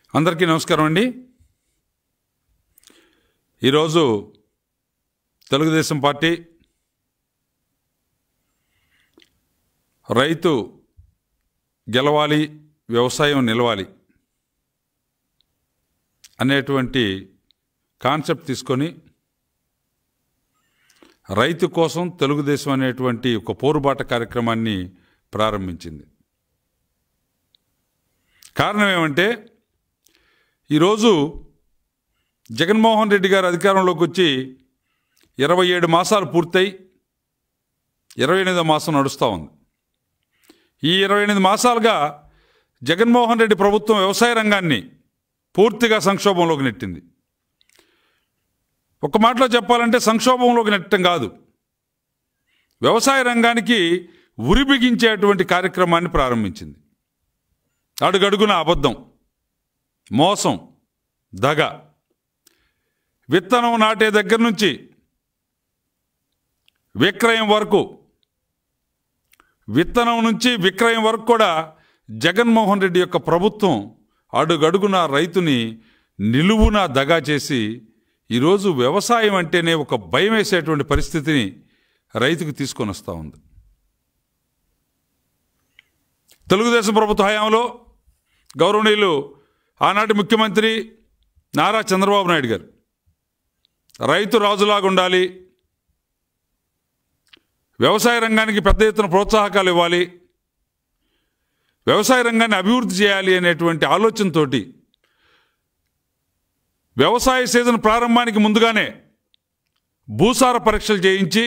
అందరికీ నమస్కారం అండి ఈరోజు తెలుగుదేశం పార్టీ రైతు గెలవాలి వ్యవసాయం నిలవాలి అనేటువంటి కాన్సెప్ట్ తీసుకొని రైతు కోసం తెలుగుదేశం అనేటువంటి ఒక పోరుబాట కార్యక్రమాన్ని ప్రారంభించింది కారణం ఏమంటే ఈరోజు జగన్మోహన్ రెడ్డి గారు అధికారంలోకి వచ్చి ఇరవై ఏడు మాసాలు పూర్తయి ఇరవై ఎనిమిదో మాసం నడుస్తూ ఉంది ఈ ఇరవై ఎనిమిది మాసాలుగా జగన్మోహన్ రెడ్డి ప్రభుత్వం వ్యవసాయ రంగాన్ని పూర్తిగా సంక్షోభంలోకి నెట్టింది ఒక మాటలో చెప్పాలంటే సంక్షోభంలోకి నెట్టడం కాదు వ్యవసాయ రంగానికి ఉరి బిగించేటువంటి కార్యక్రమాన్ని ప్రారంభించింది అడుగడుగున అబద్ధం మోసం దగ విత్తనం నాటే దగ్గర నుంచి విక్రయం వరకు విత్తనం నుంచి విక్రయం వరకు కూడా జగన్మోహన్ రెడ్డి యొక్క ప్రభుత్వం అడుగడుగున రైతుని నిలువున దగా చేసి ఈరోజు వ్యవసాయం అంటేనే ఒక భయం వేసేటువంటి పరిస్థితిని రైతుకు తీసుకొని వస్తూ ఉంది తెలుగుదేశం ప్రభుత్వ హయాంలో గౌరవనీయులు ఆనాటి ముఖ్యమంత్రి నారా చంద్రబాబు నాయుడు గారు రైతు రాజులాగా ఉండాలి వ్యవసాయ రంగానికి పెద్ద ఎత్తున ప్రోత్సాహకాలు ఇవ్వాలి వ్యవసాయ రంగాన్ని అభివృద్ధి చేయాలి అనేటువంటి ఆలోచనతోటి వ్యవసాయ సీజన్ ప్రారంభానికి ముందుగానే భూసార పరీక్షలు చేయించి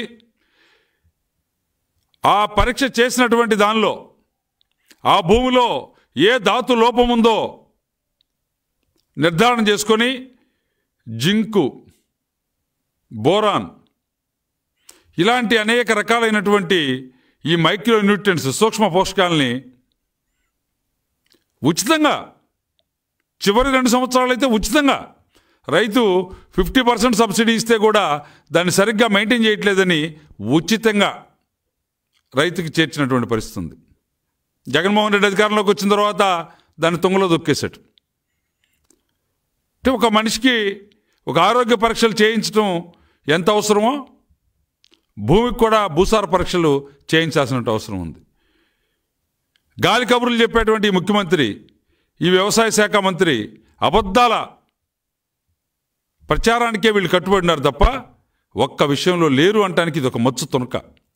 ఆ పరీక్ష చేసినటువంటి దానిలో ఆ భూమిలో ఏ ధాతు లోపం ఉందో నిర్ధారణ చేసుకొని జింకు బోరాన్ ఇలాంటి అనేక రకాలైనటువంటి ఈ మైక్రో న్యూట్రియన్స్ సూక్ష్మ పోషకాలని ఉచితంగా చివరి రెండు సంవత్సరాలు అయితే ఉచితంగా రైతు ఫిఫ్టీ పర్సెంట్ సబ్సిడీ ఇస్తే కూడా దాన్ని సరిగ్గా మెయింటైన్ చేయట్లేదని ఉచితంగా రైతుకి చేర్చినటువంటి పరిస్థితి ఉంది జగన్మోహన్ రెడ్డి అధికారంలోకి వచ్చిన తర్వాత దాన్ని తుంగలో దొక్కేశాడు అంటే ఒక మనిషికి ఒక ఆరోగ్య పరీక్షలు చేయించడం ఎంత అవసరమో భూమికి కూడా భూసార పరీక్షలు చేయించాల్సిన అవసరం ఉంది గాలి కబుర్లు చెప్పేటువంటి ఈ ముఖ్యమంత్రి ఈ వ్యవసాయ శాఖ మంత్రి అబద్ధాల ప్రచారానికే వీళ్ళు కట్టుబడినారు తప్ప ఒక్క విషయంలో లేరు అంటానికి ఇది ఒక మచ్చు తునక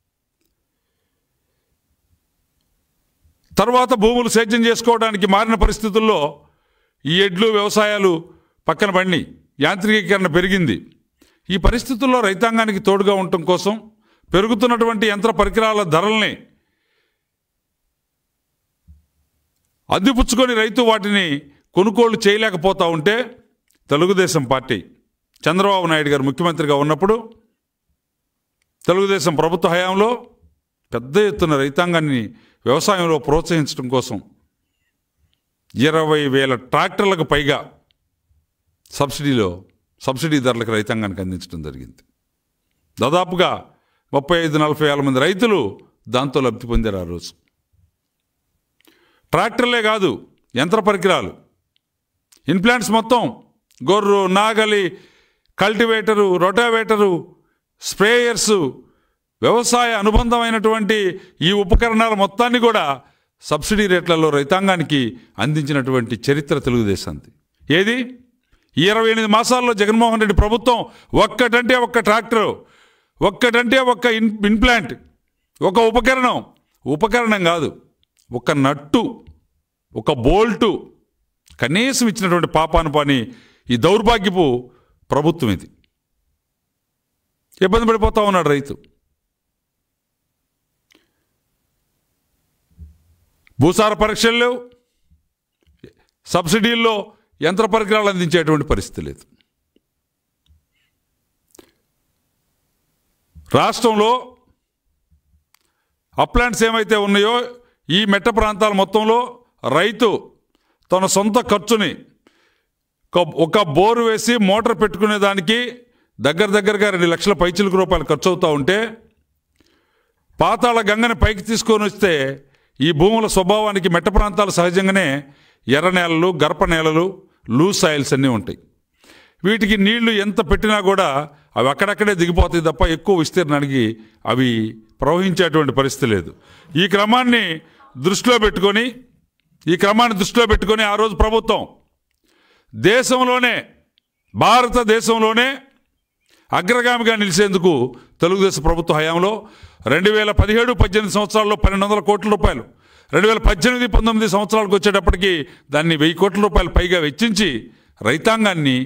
తర్వాత భూములు సేద్యం చేసుకోవడానికి మారిన పరిస్థితుల్లో ఈ ఎడ్లు వ్యవసాయాలు పక్కన పడి యాంత్రికీకరణ పెరిగింది ఈ పరిస్థితుల్లో రైతాంగానికి తోడుగా ఉండటం కోసం పెరుగుతున్నటువంటి యంత్ర పరికరాల ధరల్ని అందిపుచ్చుకొని రైతు వాటిని కొనుగోలు చేయలేకపోతూ ఉంటే తెలుగుదేశం పార్టీ చంద్రబాబు నాయుడు గారు ముఖ్యమంత్రిగా ఉన్నప్పుడు తెలుగుదేశం ప్రభుత్వ హయాంలో పెద్ద ఎత్తున రైతాంగాన్ని వ్యవసాయంలో ప్రోత్సహించడం కోసం ఇరవై వేల ట్రాక్టర్లకు పైగా సబ్సిడీలో సబ్సిడీ ధరలకు రైతాంగానికి అందించడం జరిగింది దాదాపుగా ముప్పై ఐదు నలభై వేల మంది రైతులు దాంతో లబ్ధి పొందారు ఆ రోజు ట్రాక్టర్లే కాదు యంత్ర పరికరాలు ఇన్ప్లాంట్స్ మొత్తం గొర్రు నాగలి కల్టివేటరు రొటావేటరు స్ప్రేయర్సు వ్యవసాయ అనుబంధమైనటువంటి ఈ ఉపకరణాల మొత్తాన్ని కూడా సబ్సిడీ రేట్లలో రైతాంగానికి అందించినటువంటి చరిత్ర తెలుగుదేశాంది ఏది ఈ ఇరవై ఎనిమిది మాసాల్లో జగన్మోహన్ రెడ్డి ప్రభుత్వం ఒక్కటంటే ఒక్క ట్రాక్టరు ఒక్కటంటే ఒక్క ఇన్ ఇన్ప్లాంట్ ఒక ఉపకరణం ఉపకరణం కాదు ఒక నట్టు ఒక బోల్టు కనీసం ఇచ్చినటువంటి పాపాను పని ఈ దౌర్భాగ్యపు ప్రభుత్వం ఇది ఇబ్బంది పడిపోతా ఉన్నాడు రైతు భూసార పరీక్షలు లేవు సబ్సిడీల్లో యంత్ర పరికరాలు అందించేటువంటి పరిస్థితి లేదు రాష్ట్రంలో అప్లాంట్స్ ఏమైతే ఉన్నాయో ఈ మెట్ట ప్రాంతాల మొత్తంలో రైతు తన సొంత ఖర్చుని ఒక- ఒక బోరు వేసి మోటార్ పెట్టుకునే దానికి దగ్గర దగ్గరగా రెండు లక్షల పైచిలకు రూపాయలు ఖర్చు అవుతూ ఉంటే పాతాళ గంగని పైకి తీసుకొని వస్తే ఈ భూముల స్వభావానికి మెట్ట ప్రాంతాలు సహజంగానే ఎర్ర నేలలు గర్భ నేలలు లూజ్ సాయిల్స్ అన్నీ ఉంటాయి వీటికి నీళ్లు ఎంత పెట్టినా కూడా అవి అక్కడక్కడే దిగిపోతాయి తప్ప ఎక్కువ విస్తీర్ణానికి అవి ప్రవహించేటువంటి పరిస్థితి లేదు ఈ క్రమాన్ని దృష్టిలో పెట్టుకొని ఈ క్రమాన్ని దృష్టిలో పెట్టుకొని ఆ రోజు ప్రభుత్వం దేశంలోనే భారతదేశంలోనే అగ్రగామిగా నిలిచేందుకు తెలుగుదేశం ప్రభుత్వ హయాంలో రెండు వేల పదిహేడు పద్దెనిమిది సంవత్సరాల్లో పన్నెండు వందల కోట్ల రూపాయలు రెండు వేల పద్దెనిమిది పంతొమ్మిది సంవత్సరాలకు వచ్చేటప్పటికి దాన్ని వెయ్యి కోట్ల రూపాయలు పైగా వెచ్చించి రైతాంగాన్ని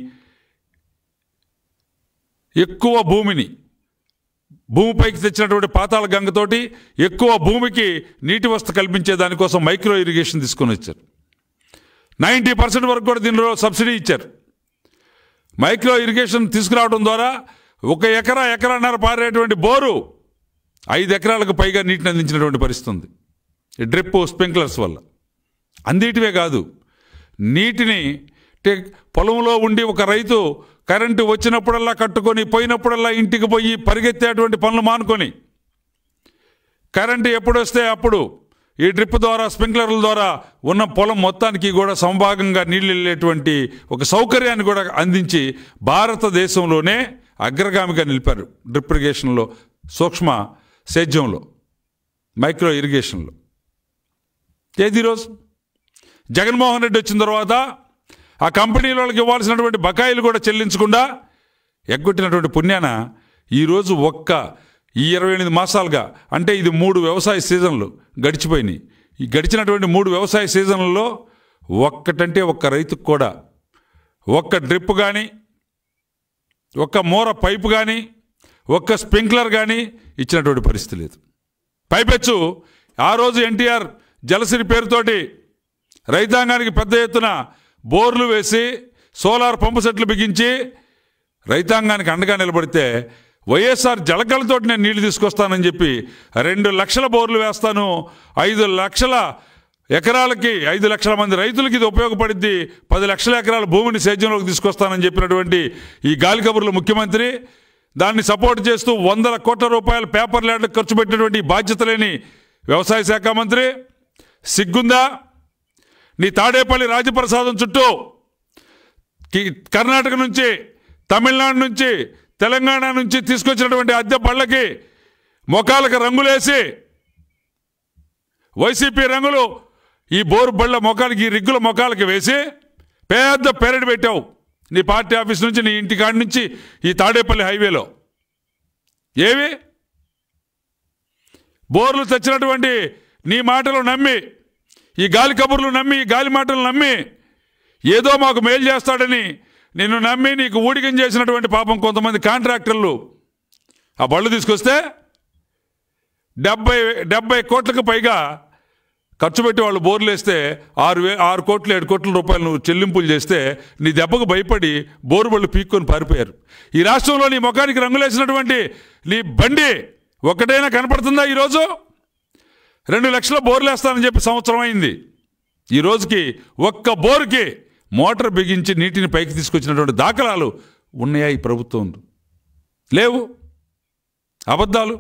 ఎక్కువ భూమిని భూమిపైకి తెచ్చినటువంటి పాతాళ గంగతోటి ఎక్కువ భూమికి నీటి వసతి కల్పించే దానికోసం మైక్రో ఇరిగేషన్ తీసుకొని వచ్చారు నైంటీ పర్సెంట్ వరకు కూడా దీనిలో సబ్సిడీ ఇచ్చారు మైక్రో ఇరిగేషన్ తీసుకురావడం ద్వారా ఒక ఎకరా ఎకరాన్నర పారేటువంటి బోరు ఐదు ఎకరాలకు పైగా నీటిని అందించినటువంటి పరిస్థితి ఉంది ఈ డ్రిప్ స్ప్రింక్లర్స్ వల్ల అందిటివే కాదు నీటిని అంటే పొలంలో ఉండి ఒక రైతు కరెంటు వచ్చినప్పుడల్లా కట్టుకొని పోయినప్పుడల్లా ఇంటికి పోయి పరిగెత్తేటువంటి పనులు మానుకొని కరెంటు ఎప్పుడు వస్తే అప్పుడు ఈ డ్రిప్ ద్వారా స్ప్రింక్లర్ల ద్వారా ఉన్న పొలం మొత్తానికి కూడా సమభాగంగా నీళ్ళు వెళ్ళేటువంటి ఒక సౌకర్యాన్ని కూడా అందించి భారతదేశంలోనే అగ్రగామిగా నిలిపారు డ్రిప్ ఇరిగేషన్లో సూక్ష్మ సేద్యంలో మైక్రో ఇరిగేషన్లో ఏది ఈరోజు జగన్మోహన్ రెడ్డి వచ్చిన తర్వాత ఆ కంపెనీల వాళ్ళకి ఇవ్వాల్సినటువంటి బకాయిలు కూడా చెల్లించకుండా ఎగ్గొట్టినటువంటి పుణ్యాన ఈరోజు ఒక్క ఈ ఇరవై ఎనిమిది మాసాలుగా అంటే ఇది మూడు వ్యవసాయ సీజన్లు గడిచిపోయినాయి ఈ గడిచినటువంటి మూడు వ్యవసాయ సీజన్లలో ఒక్కటంటే ఒక్క రైతుకు కూడా ఒక్క డ్రిప్ కానీ ఒక్క మూర పైపు కానీ ఒక్క స్ప్రింక్లర్ కానీ ఇచ్చినటువంటి పరిస్థితి లేదు పైపెచ్చు ఆ రోజు ఎన్టీఆర్ జలసిరి పేరుతోటి రైతాంగానికి పెద్ద ఎత్తున బోర్లు వేసి సోలార్ పంపు సెట్లు బిగించి రైతాంగానికి అండగా నిలబడితే వైఎస్ఆర్ జలకలతో నేను నీళ్లు తీసుకొస్తానని చెప్పి రెండు లక్షల బోర్లు వేస్తాను ఐదు లక్షల ఎకరాలకి ఐదు లక్షల మంది రైతులకి ఇది ఉపయోగపడిద్ది పది లక్షల ఎకరాల భూమిని సేద్యంలోకి తీసుకొస్తానని చెప్పినటువంటి ఈ గాలి కబుర్ల ముఖ్యమంత్రి దాన్ని సపోర్ట్ చేస్తూ వందల కోట్ల రూపాయల పేపర్ ల్యాండ్లకు ఖర్చు పెట్టినటువంటి ఈ బాధ్యత లేని వ్యవసాయ శాఖ మంత్రి సిగ్గుందా నీ తాడేపల్లి రాజప్రసాదం చుట్టూ కి- కర్ణాటక నుంచి తమిళనాడు నుంచి తెలంగాణ నుంచి తీసుకొచ్చినటువంటి అద్దె బళ్ళకి మొఖాలకు రంగులేసి వైసీపీ రంగులు ఈ బోరు బళ్ళ మొఖాలకి ఈ రిగ్గుల మొఖాలకి వేసి పెద్ద పెరడ్ పెట్టావు నీ పార్టీ ఆఫీస్ నుంచి నీ ఇంటి కాడి నుంచి ఈ తాడేపల్లి హైవేలో ఏవి బోర్లు తెచ్చినటువంటి నీ మాటలు నమ్మి ఈ గాలి కబుర్లు నమ్మి ఈ గాలి మాటలు నమ్మి ఏదో మాకు మేలు చేస్తాడని నిన్ను నమ్మి నీకు ఊడిగం చేసినటువంటి పాపం కొంతమంది కాంట్రాక్టర్లు ఆ బళ్ళు తీసుకొస్తే డెబ్బై డెబ్బై కోట్లకు పైగా ఖర్చు పెట్టి వాళ్ళు బోర్లు వేస్తే ఆరు వే ఆరు కోట్లు ఏడు కోట్ల రూపాయలు నువ్వు చెల్లింపులు చేస్తే నీ దెబ్బకు భయపడి బోరు బళ్ళు పీక్కొని పారిపోయారు ఈ రాష్ట్రంలో నీ ముఖానికి రంగులేసినటువంటి నీ బండి ఒకటైనా కనపడుతుందా ఈరోజు రెండు లక్షల బోర్లు వేస్తానని చెప్పి సంవత్సరం అయింది ఈ రోజుకి ఒక్క బోరుకి మోటార్ బిగించి నీటిని పైకి తీసుకొచ్చినటువంటి దాఖలాలు ఉన్నాయా ఈ ప్రభుత్వం లేవు అబద్ధాలు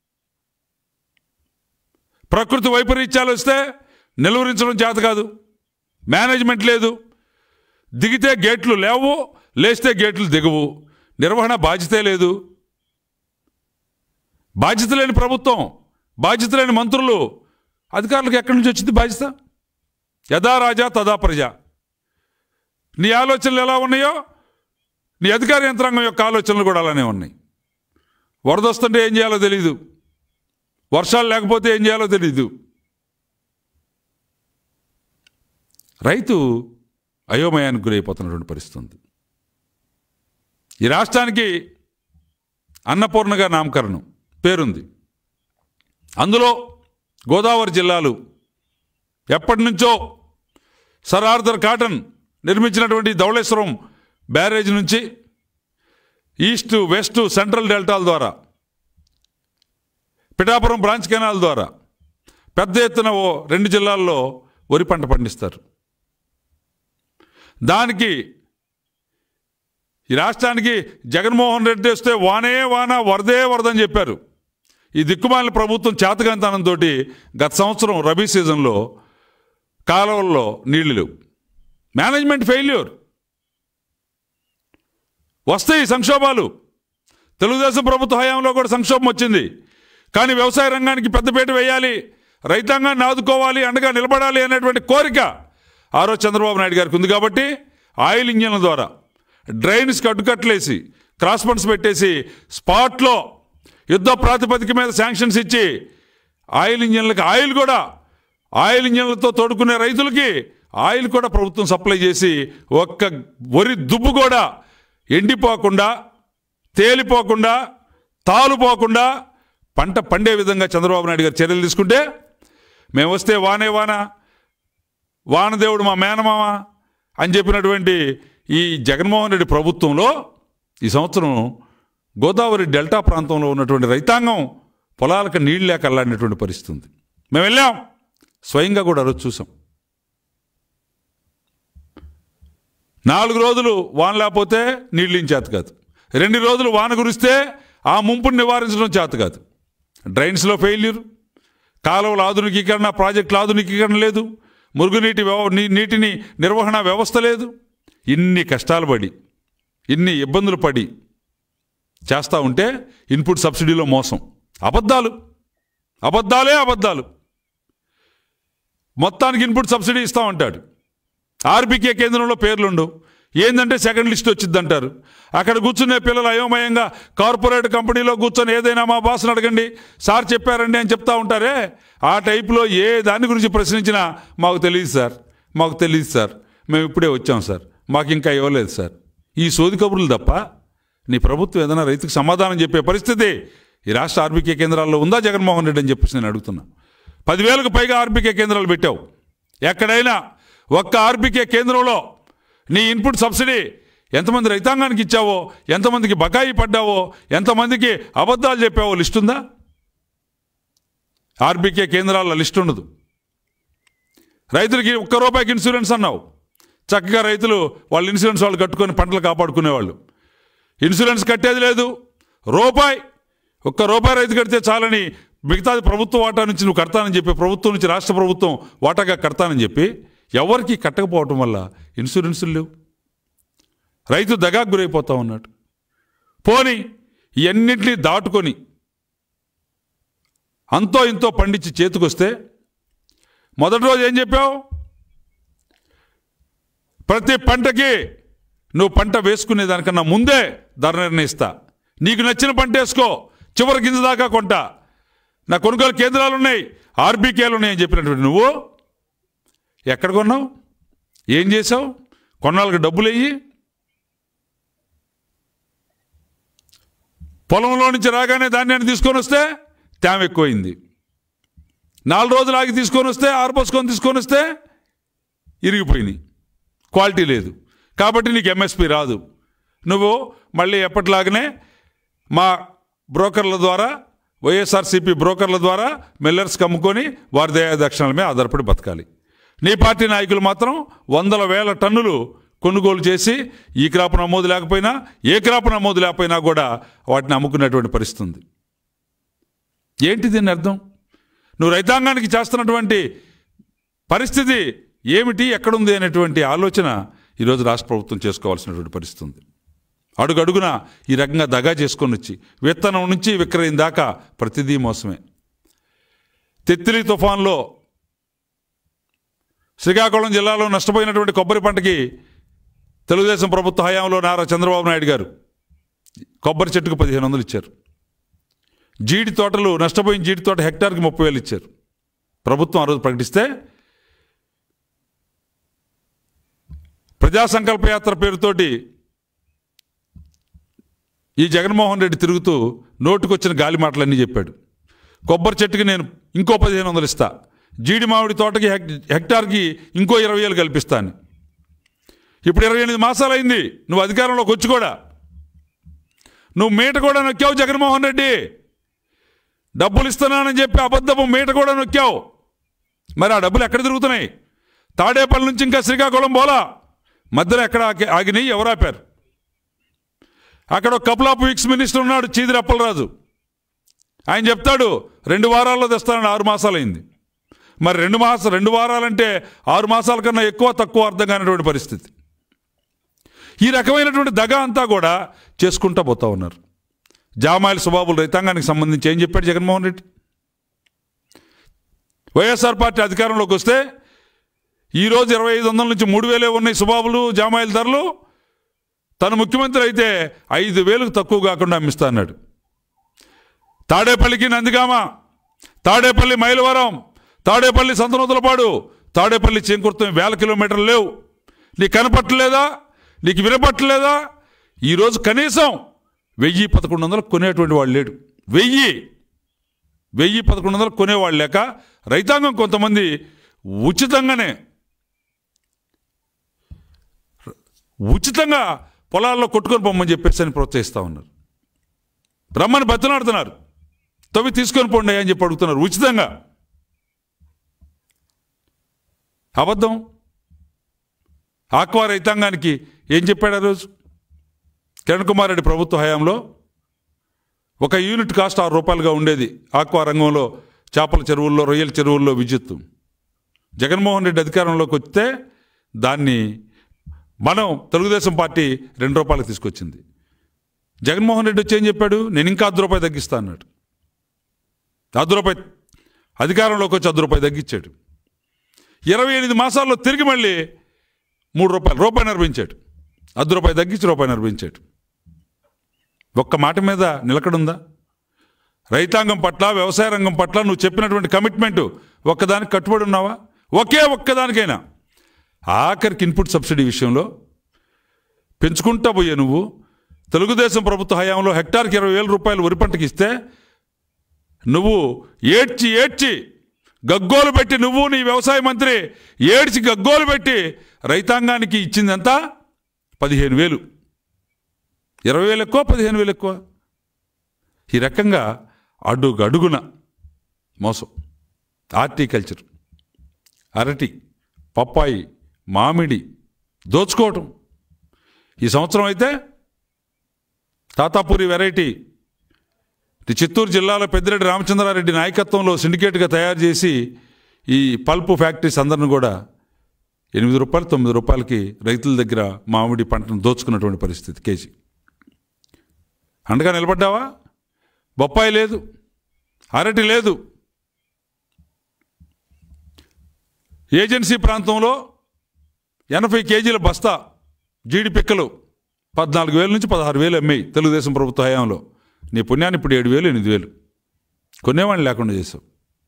ప్రకృతి వైపరీత్యాలు వస్తే నిలువరించడం చేత కాదు మేనేజ్మెంట్ లేదు దిగితే గేట్లు లేవు లేస్తే గేట్లు దిగవు నిర్వహణ బాధ్యతే లేదు బాధ్యత లేని ప్రభుత్వం బాధ్యత లేని మంత్రులు అధికారులకు ఎక్కడి నుంచి వచ్చింది బాధ్యత యథా రాజా తదా ప్రజ నీ ఆలోచనలు ఎలా ఉన్నాయో నీ అధికార యంత్రాంగం యొక్క ఆలోచనలు కూడా అలానే ఉన్నాయి వరద వస్తుంటే ఏం చేయాలో తెలియదు వర్షాలు లేకపోతే ఏం చేయాలో తెలియదు రైతు అయోమయానికి గురైపోతున్నటువంటి పరిస్థితి ఉంది ఈ రాష్ట్రానికి అన్నపూర్ణగా నామకరణం పేరుంది అందులో గోదావరి జిల్లాలు ఎప్పటి నుంచో సర్ ఆర్థర్ కాటన్ నిర్మించినటువంటి ధవళేశ్వరం బ్యారేజ్ నుంచి ఈస్ట్ వెస్ట్ సెంట్రల్ డెల్టాల ద్వారా పిఠాపురం బ్రాంచ్ కెనాల్ ద్వారా పెద్ద ఎత్తున ఓ రెండు జిల్లాల్లో వరి పంట పండిస్తారు దానికి ఈ రాష్ట్రానికి జగన్మోహన్ రెడ్డి వస్తే వానే వాన వరదే వరదని చెప్పారు ఈ దిక్కుమాలిన ప్రభుత్వం చేతకంతనంతో గత సంవత్సరం రబీ సీజన్లో కాలువల్లో నీళ్లు లేవు మేనేజ్మెంట్ ఫెయిల్యూర్ వస్తాయి సంక్షోభాలు తెలుగుదేశం ప్రభుత్వ హయాంలో కూడా సంక్షోభం వచ్చింది కానీ వ్యవసాయ రంగానికి పెద్దపీట వేయాలి రైతాంగాన్ని ఆదుకోవాలి అండగా నిలబడాలి అనేటువంటి కోరిక ఆ రోజు చంద్రబాబు నాయుడు గారికి ఉంది కాబట్టి ఆయిల్ ఇంజన్ల ద్వారా డ్రైన్స్ కట్టుకట్లేసి క్రాస్ ఫండ్స్ పెట్టేసి స్పాట్లో యుద్ధ ప్రాతిపదిక మీద శాంక్షన్స్ ఇచ్చి ఆయిల్ ఇంజన్లకి ఆయిల్ కూడా ఆయిల్ ఇంజన్లతో తోడుకునే రైతులకి ఆయిల్ కూడా ప్రభుత్వం సప్లై చేసి ఒక్క వరి దుబ్బు కూడా ఎండిపోకుండా తేలిపోకుండా తాలుపోకుండా పంట పండే విధంగా చంద్రబాబు నాయుడు గారు చర్యలు తీసుకుంటే మేము వస్తే వానే వాన వానదేవుడు మా మేనమామ అని చెప్పినటువంటి ఈ జగన్మోహన్ రెడ్డి ప్రభుత్వంలో ఈ సంవత్సరం గోదావరి డెల్టా ప్రాంతంలో ఉన్నటువంటి రైతాంగం పొలాలకు నీళ్ళు లేక అల్లాడినటువంటి పరిస్థితి ఉంది మేము వెళ్ళాం స్వయంగా కూడా ఆ రోజు చూసాం నాలుగు రోజులు వాన లేకపోతే నీళ్ళు చేత కాదు రెండు రోజులు వాన కురిస్తే ఆ ముంపుని నివారించడం చేత కాదు డ్రైన్స్లో ఫెయిల్యూర్ కాలువల ఆధునికీకరణ ప్రాజెక్టుల ఆధునికీకరణ లేదు మురుగునీటి వ్యవ నీ- నీటిని నిర్వహణ వ్యవస్థ లేదు ఇన్ని కష్టాలు పడి ఇన్ని ఇబ్బందులు పడి చేస్తూ ఉంటే ఇన్పుట్ సబ్సిడీలో మోసం అబద్ధాలు అబద్ధాలే అబద్ధాలు మొత్తానికి ఇన్పుట్ సబ్సిడీ ఇస్తా ఉంటాడు ఆర్బీకే కేంద్రంలో పేర్లుండు ఏంటంటే సెకండ్ లిస్ట్ వచ్చింది అంటారు అక్కడ కూర్చునే పిల్లలు అయోమయంగా కార్పొరేట్ కంపెనీలో కూర్చొని ఏదైనా మా బాస్ని అడగండి సార్ చెప్పారండి అని చెప్తా ఉంటారే ఆ టైప్లో ఏ దాని గురించి ప్రశ్నించినా మాకు తెలియదు సార్ మాకు తెలియదు సార్ మేము ఇప్పుడే వచ్చాం సార్ మాకు ఇంకా ఇవ్వలేదు సార్ ఈ సోది కబుర్లు తప్ప నీ ప్రభుత్వం ఏదైనా రైతుకు సమాధానం చెప్పే పరిస్థితి ఈ రాష్ట్ర ఆర్బీకే కేంద్రాల్లో ఉందా జగన్మోహన్ రెడ్డి అని చెప్పేసి నేను అడుగుతున్నా పదివేలకు పైగా ఆర్బీకే కేంద్రాలు పెట్టావు ఎక్కడైనా ఒక్క ఆర్బీకే కేంద్రంలో నీ ఇన్పుట్ సబ్సిడీ ఎంతమంది రైతాంగానికి ఇచ్చావో ఎంతమందికి బకాయి పడ్డావో ఎంతమందికి అబద్ధాలు చెప్పావో లిస్ట్ ఉందా ఆర్బీకే కేంద్రాల లిస్ట్ ఉండదు రైతులకి ఒక్క రూపాయికి ఇన్సూరెన్స్ అన్నావు చక్కగా రైతులు వాళ్ళ ఇన్సూరెన్స్ వాళ్ళు కట్టుకొని పంటలు కాపాడుకునేవాళ్ళు ఇన్సూరెన్స్ కట్టేది లేదు రూపాయి ఒక్క రూపాయి రైతు కడితే చాలని మిగతాది ప్రభుత్వ వాటా నుంచి నువ్వు కడతానని చెప్పి ప్రభుత్వం నుంచి రాష్ట్ర ప్రభుత్వం వాటాగా కడతానని చెప్పి ఎవరికి కట్టకపోవటం వల్ల ఇన్సూరెన్సులు లేవు రైతు దగాకు గురైపోతా ఉన్నాడు పోని ఇవన్నింటినీ దాటుకొని అంతో ఇంతో పండించి చేతికొస్తే మొదటి రోజు ఏం చెప్పావు ప్రతి పంటకి నువ్వు పంట వేసుకునే దానికన్నా ముందే ధర నిర్ణయిస్తా నీకు నచ్చిన పంట వేసుకో చివరి గింజ దాకా కొంటా నా కొనుగోలు కేంద్రాలు ఉన్నాయి ఆర్బీకేలు ఉన్నాయని చెప్పినటువంటి నువ్వు ఎక్కడ కొన్నావు ఏం చేసావు కొన్నాళ్ళకి డబ్బులు వెయ్యి పొలంలో నుంచి రాగానే ధాన్యాన్ని తీసుకొని వస్తే తేమ ఎక్కువైంది నాలుగు రోజులు ఆగి తీసుకొని వస్తే ఆరుపోసుకొని తీసుకొని వస్తే ఇరిగిపోయినాయి క్వాలిటీ లేదు కాబట్టి నీకు ఎంఎస్పి రాదు నువ్వు మళ్ళీ ఎప్పటిలాగానే మా బ్రోకర్ల ద్వారా వైఎస్ఆర్సీపీ బ్రోకర్ల ద్వారా మిల్లర్స్కి అమ్ముకొని వారి దయాదక్షిణల మీద ఆధారపడి బతకాలి నీ పార్టీ నాయకులు మాత్రం వందల వేల టన్నులు కొనుగోలు చేసి ఈ క్రాప్ నమోదు లేకపోయినా ఏ క్రాప్ నమోదు లేకపోయినా కూడా వాటిని అమ్ముకునేటువంటి పరిస్థితి ఉంది ఏంటి దీని అర్థం నువ్వు రైతాంగానికి చేస్తున్నటువంటి పరిస్థితి ఏమిటి ఎక్కడుంది అనేటువంటి ఆలోచన ఈరోజు రాష్ట్ర ప్రభుత్వం చేసుకోవాల్సినటువంటి పరిస్థితి ఉంది అడుగడుగున ఈ రకంగా దగా చేసుకొని వచ్చి విత్తనం నుంచి విక్రయం దాకా ప్రతిదీ మోసమే తెత్తిలి తుఫాన్లో శ్రీకాకుళం జిల్లాలో నష్టపోయినటువంటి కొబ్బరి పంటకి తెలుగుదేశం ప్రభుత్వ హయాంలో నారా చంద్రబాబు నాయుడు గారు కొబ్బరి చెట్టుకు పదిహేను వందలు ఇచ్చారు జీడి తోటలు నష్టపోయిన జీడి తోట హెక్టార్కి ముప్పై వేలు ఇచ్చారు ప్రభుత్వం ఆ రోజు ప్రకటిస్తే ప్రజా సంకల్ప యాత్ర పేరుతోటి ఈ జగన్మోహన్ రెడ్డి తిరుగుతూ నోటుకొచ్చిన గాలి మాటలన్నీ చెప్పాడు కొబ్బరి చెట్టుకి నేను ఇంకో పదిహేను వందలు ఇస్తా జీడి మామిడి తోటకి హెక్ హెక్టార్కి ఇంకో ఇరవై వేలు కల్పిస్తాను ఇప్పుడు ఇరవై ఎనిమిది మాసాలు అయింది నువ్వు అధికారంలోకి వచ్చి కూడా నువ్వు మీట కూడా నొక్కావు జగన్మోహన్ రెడ్డి డబ్బులు ఇస్తున్నానని చెప్పి అబద్ధపు మీట కూడా నొక్కావు మరి ఆ డబ్బులు ఎక్కడ తిరుగుతున్నాయి తాడేపల్లి నుంచి ఇంకా శ్రీకాకుళం పోలా మధ్యలో ఎక్కడ ఆగి- ఆగినాయి ఎవరు ఆపారు అక్కడ ఒక కపుల్ ఆఫ్ వీక్స్ మినిస్టర్ ఉన్నాడు చీదిరి అప్పలరాజు ఆయన చెప్తాడు రెండు వారాల్లో తెస్తానని ఆరు మాసాలైంది మరి రెండు మాస రెండు వారాలంటే ఆరు మాసాల కన్నా ఎక్కువ తక్కువ అర్థం కానిటువంటి పరిస్థితి ఈ రకమైనటువంటి దగ అంతా కూడా చేసుకుంటా పోతా ఉన్నారు జామాయిల సుబాబులు రైతాంగానికి సంబంధించి ఏం చెప్పాడు జగన్మోహన్ రెడ్డి వైఎస్ఆర్ పార్టీ అధికారంలోకి వస్తే ఈరోజు ఇరవై ఐదు వందల నుంచి మూడు వేలే ఉన్నాయి సుబాబులు జామాయిల ధరలు తను ముఖ్యమంత్రి అయితే ఐదు వేలకు తక్కువ కాకుండా అమ్మిస్తా అన్నాడు తాడేపల్లికి నందిగామ తాడేపల్లి మైలవరం తాడేపల్లి సంతనూతలపాడు తాడేపల్లి చేకూర్తం వేల కిలోమీటర్లు లేవు నీకు కనపట్టలేదా నీకు వినపట్టలేదా ఈరోజు కనీసం వెయ్యి పదకొండు వందలు కొనేటువంటి వాడు లేడు వెయ్యి వెయ్యి పదకొండు వందలు కొనేవాళ్ళు లేక రైతాంగం కొంతమంది ఉచితంగానే ఉచితంగా పొలాల్లో కొట్టుకొని పొమ్మని చెప్పేసి అని ప్రోత్సహిస్తూ ఉన్నారు రమ్మని బతినాడుతున్నారు తవ్వి తీసుకొని పోండి అని చెప్పి అడుగుతున్నారు ఉచితంగా అబద్ధం ఆక్వా రైతాంగానికి ఏం చెప్పాడు ఆ రోజు కిరణ్ కుమార్ రెడ్డి ప్రభుత్వ హయాంలో ఒక యూనిట్ కాస్ట్ ఆరు రూపాయలుగా ఉండేది ఆక్వా రంగంలో చేపల చెరువుల్లో రొయ్యల చెరువుల్లో విద్యుత్తు జగన్మోహన్ రెడ్డి అధికారంలోకి వస్తే దాన్ని మనం తెలుగుదేశం పార్టీ రెండు రూపాయలకు తీసుకొచ్చింది జగన్మోహన్ రెడ్డి వచ్చి ఏం చెప్పాడు నేను ఇంకా అర్ధ రూపాయి తగ్గిస్తా అన్నాడు అర్ధ రూపాయి అధికారంలోకి వచ్చి అర్ధ రూపాయి తగ్గించాడు ఇరవై ఎనిమిది మాసాల్లో తిరిగి మళ్ళీ మూడు రూపాయలు రూపాయి నిర్మించాడు అర్ధ రూపాయి తగ్గించి రూపాయి నిర్మించాడు ఒక్క మాట మీద నిలకడుందా రైతాంగం పట్ల వ్యవసాయ రంగం పట్ల నువ్వు చెప్పినటువంటి కమిట్మెంట్ ఒక్కదానికి కట్టుబడి ఉన్నావా ఒకే ఒక్కదానికైనా ఆఖరికి ఇన్పుట్ సబ్సిడీ విషయంలో పెంచుకుంటా పోయే నువ్వు తెలుగుదేశం ప్రభుత్వ హయాంలో హెక్టార్కి ఇరవై వేల రూపాయలు వరి పంటకి ఇస్తే నువ్వు ఏడ్చి ఏడ్చి గగ్గోలు పెట్టి నువ్వు నీ వ్యవసాయ మంత్రి ఏడ్చి గగ్గోలు పెట్టి రైతాంగానికి ఇచ్చింది ఎంత పదిహేను వేలు ఇరవై వేలు ఎక్కువ పదిహేను వేలు ఎక్కువ ఈ రకంగా అడుగు అడుగున మోసం హార్టికల్చర్ అరటి పప్పాయి మామిడి దోచుకోవటం ఈ సంవత్సరం అయితే తాతాపూరి వెరైటీ ఇది చిత్తూరు జిల్లాలో పెద్దిరెడ్డి రామచంద్రారెడ్డి నాయకత్వంలో సిండికేట్గా తయారు చేసి ఈ పల్పు ఫ్యాక్టరీస్ అందరిని కూడా ఎనిమిది రూపాయలు తొమ్మిది రూపాయలకి రైతుల దగ్గర మామిడి పంటను దోచుకున్నటువంటి పరిస్థితి కేజీ అండగా నిలబడ్డావా బొప్పాయి లేదు అరటి లేదు ఏజెన్సీ ప్రాంతంలో ఎనభై కేజీల బస్తా జీడి పిక్కలు పద్నాలుగు వేల నుంచి పదహారు వేలు అమ్మాయి తెలుగుదేశం ప్రభుత్వ హయాంలో నీ పుణ్యాన్ని ఇప్పుడు ఏడు వేలు ఎనిమిది వేలు కొనేవాడిని లేకుండా చేసావు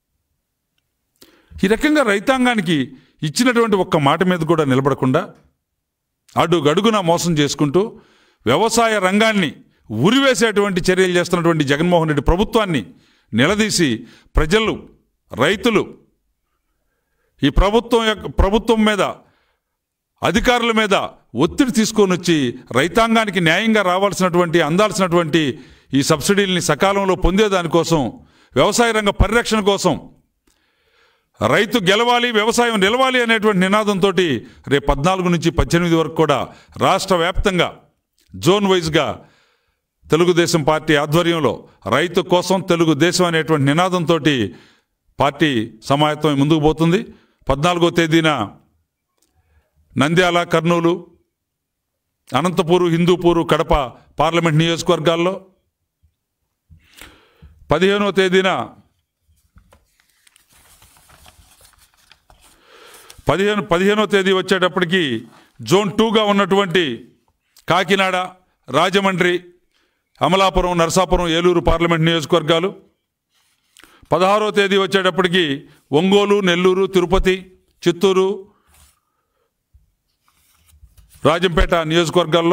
ఈ రకంగా రైతాంగానికి ఇచ్చినటువంటి ఒక్క మాట మీద కూడా నిలబడకుండా అడుగడుగున మోసం చేసుకుంటూ వ్యవసాయ రంగాన్ని ఉరివేసేటువంటి చర్యలు చేస్తున్నటువంటి జగన్మోహన్ రెడ్డి ప్రభుత్వాన్ని నిలదీసి ప్రజలు రైతులు ఈ ప్రభుత్వం యొక్క ప్రభుత్వం మీద అధికారుల మీద ఒత్తిడి తీసుకొని వచ్చి రైతాంగానికి న్యాయంగా రావాల్సినటువంటి అందాల్సినటువంటి ఈ సబ్సిడీలని సకాలంలో పొందేదానికోసం వ్యవసాయ రంగ పరిరక్షణ కోసం రైతు గెలవాలి వ్యవసాయం నిలవాలి అనేటువంటి నినాదంతో రేపు పద్నాలుగు నుంచి పద్దెనిమిది వరకు కూడా రాష్ట్ర వ్యాప్తంగా జోన్ వైజ్గా తెలుగుదేశం పార్టీ ఆధ్వర్యంలో రైతు కోసం తెలుగుదేశం అనేటువంటి నినాదంతో పార్టీ సమాయత్తం ముందుకు పోతుంది పద్నాలుగో తేదీన నంద్యాల కర్నూలు అనంతపూరు హిందూపూరు కడప పార్లమెంట్ నియోజకవర్గాల్లో పదిహేనో తేదీన పదిహేను పదిహేనో తేదీ వచ్చేటప్పటికి జోన్ టూగా ఉన్నటువంటి కాకినాడ రాజమండ్రి అమలాపురం నరసాపురం ఏలూరు పార్లమెంట్ నియోజకవర్గాలు పదహారో తేదీ వచ్చేటప్పటికి ఒంగోలు నెల్లూరు తిరుపతి చిత్తూరు రాజంపేట నియోజకవర్గాల్లో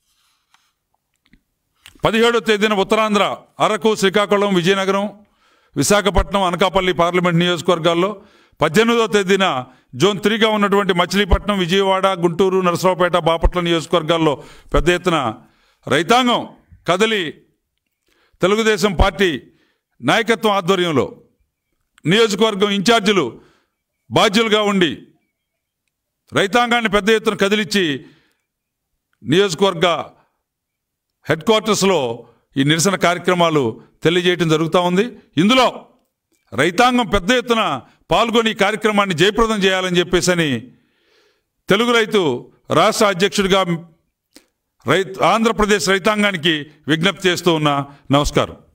పదిహేడో తేదీన ఉత్తరాంధ్ర అరకు శ్రీకాకుళం విజయనగరం విశాఖపట్నం అనకాపల్లి పార్లమెంట్ నియోజకవర్గాల్లో పద్దెనిమిదో తేదీన జోన్ త్రీగా ఉన్నటువంటి మచిలీపట్నం విజయవాడ గుంటూరు నరసరావుపేట బాపట్ల నియోజకవర్గాల్లో పెద్ద ఎత్తున రైతాంగం కదలి తెలుగుదేశం పార్టీ నాయకత్వం ఆధ్వర్యంలో నియోజకవర్గం ఇన్ఛార్జీలు బాధ్యులుగా ఉండి రైతాంగాన్ని పెద్ద ఎత్తున కదిలిచ్చి నియోజకవర్గ హెడ్ క్వార్టర్స్లో ఈ నిరసన కార్యక్రమాలు తెలియజేయడం జరుగుతూ ఉంది ఇందులో రైతాంగం పెద్ద ఎత్తున పాల్గొని ఈ కార్యక్రమాన్ని జయప్రదం చేయాలని చెప్పేసని తెలుగు రైతు రాష్ట్ర అధ్యక్షుడిగా రైతు ఆంధ్రప్రదేశ్ రైతాంగానికి విజ్ఞప్తి చేస్తూ ఉన్నా నమస్కారం